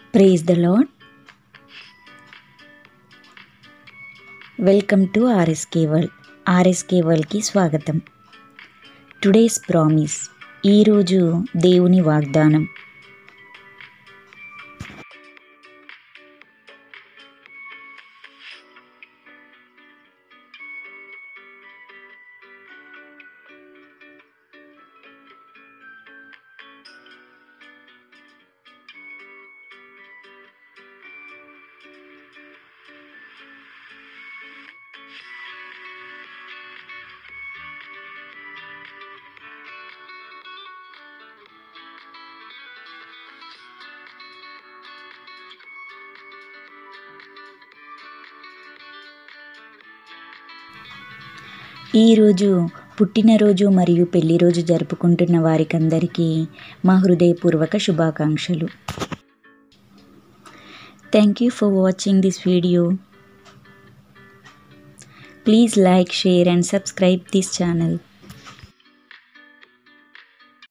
praise the lord welcome to RSK world RSK వరల్డ్కి స్వాగతం today's promise ఈరోజు దేవుని వాగ్దానం ఈరోజు పుట్టినరోజు మరియు పెళ్లి రోజు జరుపుకుంటున్న వారికందరికీ మా హృదయపూర్వక శుభాకాంక్షలు thank you for watching this video please like share and subscribe this channel